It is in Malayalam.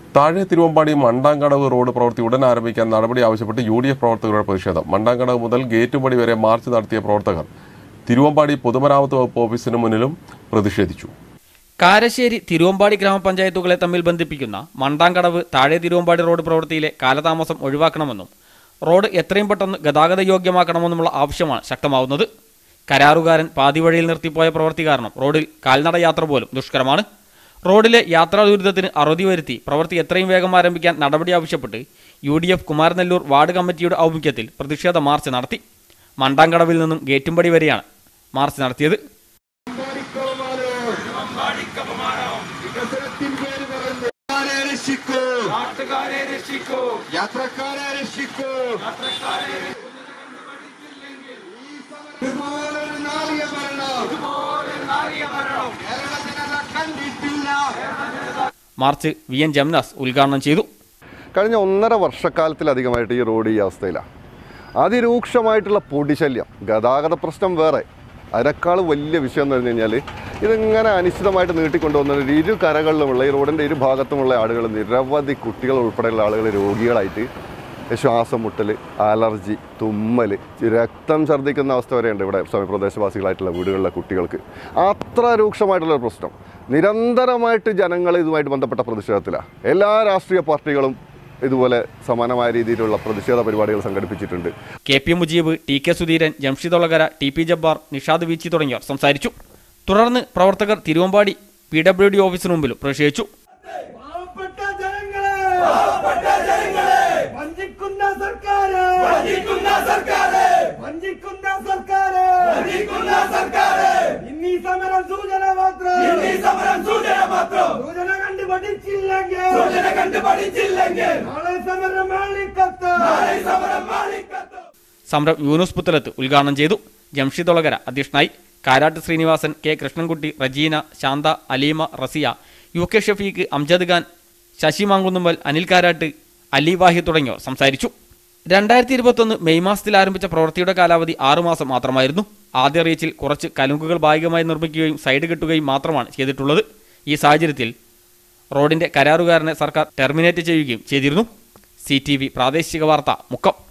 താഴെ തിരുവമ്പാടി മണ്ടാങ്കടവ് റോഡ് പ്രവൃത്തി ഉടൻ ആരംഭിക്കാൻ നടപടി ആവശ്യപ്പെട്ട് യു ഡി എഫ് പ്രവർത്തകരുടെ പ്രതിഷേധം മണ്ടാങ്കടവ് മുതൽ ഗേറ്റുപടി വരെ മാർച്ച് നടത്തിയ പ്രവർത്തകർ തിരുവമ്പാടി പൊതുമരാമത്ത് വകുപ്പ് ഓഫീസിന് മുന്നിലും പ്രതിഷേധിച്ചു കാരശ്ശേരി തിരുവമ്പാടി ഗ്രാമപഞ്ചായത്തുകളെ തമ്മിൽ ബന്ധിപ്പിക്കുന്ന മണ്ടാങ്കടവ് താഴെ തിരുവമ്പാടി റോഡ് പ്രവൃത്തിയിലെ കാലതാമസം ഒഴിവാക്കണമെന്നും റോഡ് എത്രയും പെട്ടെന്ന് ഗതാഗത യോഗ്യമാക്കണമെന്നുമുള്ള ആവശ്യമാണ് ശക്തമാവുന്നത് കരാറുകാരൻ പാതിവഴിയിൽ നിർത്തിപ്പോയ പ്രവൃത്തി കാരണം റോഡിൽ കാൽനട യാത്ര പോലും ദുഷ്കരമാണ് റോഡിലെ യാത്രാ ദുരിതത്തിന് അറുതി വരുത്തി പ്രവൃത്തി എത്രയും വേഗം ആരംഭിക്കാൻ നടപടി ആവശ്യപ്പെട്ട് U D F Kumaranellur ward കമ്മിറ്റിയുടെ ആഭിമുഖ്യത്തിൽ പ്രതിഷേധ മാർച്ച് നടത്തി മണ്ടാങ്കടവിൽ നിന്നും ഗേറ്റുംപടി വരെയാണ് മാർച്ച് നടത്തിയത് നാട്ടുകാരെ രക്ഷിക്കൂ യാത്രക്കാരെ രക്ഷിക്കൂ ഇതുപോലൊരു നാളിക ഭരണം കേരള ജനത കണ്ടിട്ടില്ല മാർച്ച് വി എൻ ജംനാസ് ഉദ്ഘാടനം ചെയ്തു കഴിഞ്ഞ ഒന്നര വർഷക്കാലത്തിലധികമായിട്ട് ഈ റോഡ് ഈ അവസ്ഥയിലാണ് അതിരൂക്ഷമായിട്ടുള്ള പൊടിശല്യം ഗതാഗത പ്രശ്നം വേറെ അതിനേക്കാൾ വലിയ വിഷയം എന്ന് പറഞ്ഞു കഴിഞ്ഞാൽ ഇതിങ്ങനെ അനിശ്ചിതമായിട്ട് നീട്ടിക്കൊണ്ടുവന്ന ഒരു ഇരു കരകളിലുമുള്ള ഈ റോഡിൻ്റെ ഇരു ഭാഗത്തുമുള്ള ആളുകൾ നിരവധി കുട്ടികൾ ഉൾപ്പെടെയുള്ള ആളുകൾ രോഗികളായിട്ട് ശ്വാസം മുട്ടൽ അലർജി തുമ്മൽ രക്തം ഛർദ്ദിക്കുന്ന അവസ്ഥ വരെയുണ്ട് ഇവിടെ സമീപപ്രദേശവാസികളായിട്ടുള്ള വീടുകളിലെ കുട്ടികൾക്ക് അത്ര രൂക്ഷമായിട്ടുള്ള ഒരു പ്രശ്നം നിരന്തരമായിട്ട് ജനങ്ങൾ ഇതുമായിട്ട് ബന്ധപ്പെട്ട പ്രതിഷേധത്തിലാണ് എല്ലാ രാഷ്ട്രീയ പാർട്ടികളും ഇതുപോലെ സമാനമായ രീതിയിലുള്ള പ്രതിഷേധ പരിപാടികൾ സംഘടിപ്പിച്ചിട്ടുണ്ട് K P Mujeeb T K Sudheeran Jamshid Olakara T P Jabbar Nishad Veechi തുടങ്ങിയവർ സംസാരിച്ചു തുടർന്ന് പ്രവർത്തകർ തിരുവമ്പാടി പി ഡബ്ല്യു ഡി ഓഫീസിന് മുമ്പിൽ പ്രതിഷേധിച്ചു പാവപ്പെട്ട ജനങ്ങളെ പാവപ്പെട്ട ജനങ്ങളെ വഞ്ചിക്കുന്ന സർക്കാര് വഞ്ചിക്കുന്ന സർക്കാര് വഞ്ചിക്കുന്ന സർക്കാര് വഞ്ചിക്കുന്ന സർക്കാര് ഇന്നീ സമരം സൂചന മാത്രം ഇന്നീ സമരം സൂചന മാത്രം സൂചന കണ്ട് പഠിച്ചില്ലെങ്കിൽ സൂചന കണ്ട് പഠിച്ചില്ലെങ്കിൽ നാളെ സമരം മാളിക്കത്ത് നാളെ സമരം മാളിക്കത്ത് സമരം യൂനുസ് പുത്തലത്ത് ഉദ്ഘാടനം ചെയ്തു ജംഷിദ് ഒളകര അധ്യക്ഷനായി Karat Sreenivasan K Krishnankutty Rejina Santha Aleema Rasiya U K Shafeeq Amjad Khan Sasi Mankunnumpal Anil Karat Ali Vahi തുടങ്ങിയവർ സംസാരിച്ചു രണ്ടായിരത്തി ഇരുപത്തൊന്ന് മെയ് മാസത്തിൽ ആരംഭിച്ച പ്രവൃത്തിയുടെ കാലാവധി ആറുമാസം മാത്രമായിരുന്നു ആദ്യ റീച്ചിൽ കുറച്ച് കലുങ്കുകൾ ഭാഗികമായി നിർമ്മിക്കുകയും സൈഡ് കെട്ടുകയും മാത്രമാണ് ചെയ്തിട്ടുള്ളത് ഈ സാഹചര്യത്തിൽ റോഡിന്റെ കരാറുകാരനെ സർക്കാർ ടെർമിനേറ്റ് ചെയ്യുകയും ചെയ്തിരുന്നു സി പ്രാദേശിക വാർത്ത മുക്കം